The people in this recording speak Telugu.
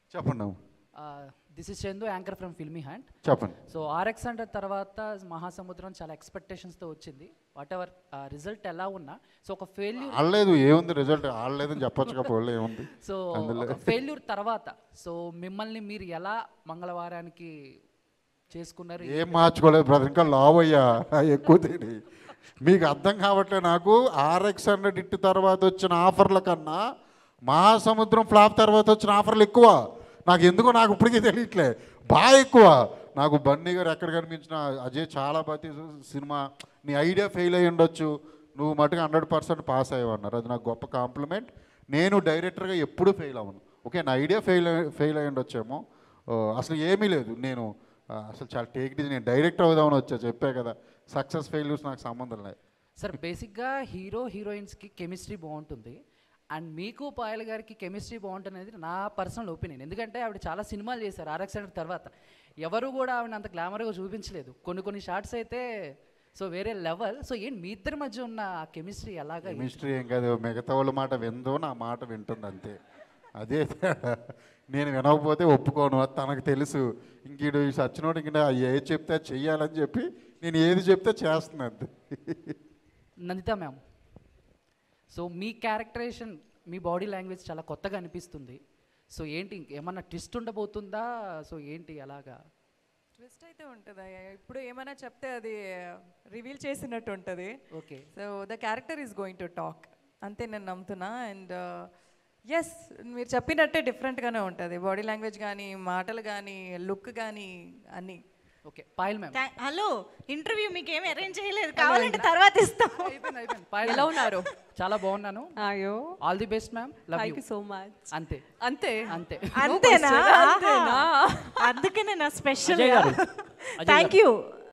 చెప్పండి this is Chandu anchor from filmy hand చెప్పండి సో ఆర్ఎక్స్ హండ్రెడ్ తర్వాత మహాసముద్రం చాలా ఎక్స్పెక్టేషన్స్తో వచ్చింది వాట్ ఎవర్ రిజల్ట్ ఎలా ఉన్నా సో ఒక ఫెయిల్యూర్ ఆడలేదు ఏముంది రిజల్ట్ ఆడలేదని చెప్పొచ్చు కపోలే ఏముంది సో అందులో ఒక ఫెయిల్యూర్ తర్వాత సో మిమ్మల్ని మీరు ఎలా మంగళవారానికి చేసుకున్నారు ఏం మార్చుకోలేదు బ్రదర్ ఇంకా లావ్ అయ్యా ఎక్కువ తిని మీకు అర్థం కావట్లే నాకు ఆర్ఎక్స్ హండ్రెడ్ ఇట్టు తర్వాత వచ్చిన ఆఫర్ల కన్నా మహాసముద్రం ఫ్లాప్ తర్వాత వచ్చిన ఆఫర్లు ఎక్కువ నాకు ఎందుకో నాకు ఇప్పటికీ తెలియట్లే బాగా ఎక్కువ నాకు బన్నీ గారు ఎక్కడ కనిపించిన అజయ్ చాలా బాగా సినిమా నీ ఐడియా ఫెయిల్ అయ్యి ఉండొచ్చు నువ్వు మటుకు హండ్రెడ్ పర్సెంట్ పాస్ అయ్యవన్నారు అది నాకు గొప్ప కాంప్లిమెంట్ నేను డైరెక్టర్గా ఎప్పుడూ ఫెయిల్ అవ్వను ఓకే నా ఐడియా ఫెయిల్ ఫెయిల్ అయ్యి ఉండొచ్చేమో ఓ, అసలు ఏమీ లేదు నేను ఆ, అసలు చాలా టేక్ ఇది నేను డైరెక్టర్ అవుదామని వచ్చా చెప్పే కదా సక్సెస్ ఫెయిల్యూర్స్ నాకు సంబంధం లేదు సార్ బేసిక్గా హీరో హీరోయిన్స్కి కెమిస్ట్రీ బాగుంటుంది అండ్ మీకు పాయల్ గారికి కెమిస్ట్రీ బాగుంటుంది అనేది నా పర్సనల్ ఒపీనియన్ ఎందుకంటే ఆవిడ చాలా సినిమాలు చేశారు ఆర్ఎక్స్ హండ్రెడ్ తర్వాత ఎవరు కూడా ఆవిడ అంత గ్లామర్గా చూపించలేదు కొన్ని కొన్ని షార్ట్స్ అయితే సో వేరే లెవెల్ సో ఏంటి మీ ఇద్దరి మధ్య ఉన్న కెమిస్ట్రీ ఎలాగా కెమిస్ట్రీ ఏం కాదు మిగతా వాళ్ళ మాట విందో నా మాట వింటుంది అంతే అదే తేడా. నేను వినకపోతే ఒప్పుకోను అది తనకు తెలుసు ఇంకీడు ఈ సచ్చినోడు ఇంక ఏది చెప్తే అది చెయ్యాలని చెప్పి నేను ఏది చెప్తే చేస్తున్నా అంతే నందిత మ్యామ్ సో మీ క్యారెక్టరేషన్ మీ బాడీ లాంగ్వేజ్ చాలా కొత్తగా అనిపిస్తుంది సో ఏంటి ఇంక ఏమన్నా ట్విస్ట్ ఉండబోతుందా సో ఏంటి అలాగా ట్విస్ట్ అయితే ఉంటుంది ఇప్పుడు ఏమైనా చెప్తే అది రివీల్ చేసినట్టు ఉంటుంది okay so the character is going to talk అంతే నేను నమ్ముతున్నా అండ్ ఎస్ మీరు చెప్పినట్టే డిఫరెంట్గానే ఉంటుంది బాడీ లాంగ్వేజ్ కానీ మాటలు కానీ లుక్ కానీ అన్నీ ఓకే పాయల్ మ్యామ్ థా- హలో ఇంటర్వ్యూ మీకు ఏమి అరేంజ్ చేయలేదు కావాలంటే తర్వాత ఇస్తాం అయిపోయింది అయిపోయింది పాయల్ ఎలా ma'am. ఉన్నారు చాలా బాగున్నాను అయ్యో all the best ma'am love thank you you so much అంతే అంతే అంతే అంతేనా అంతేనా? అందుకనే నా స్పెషల్ అజయ్ గారు. Ajay thank you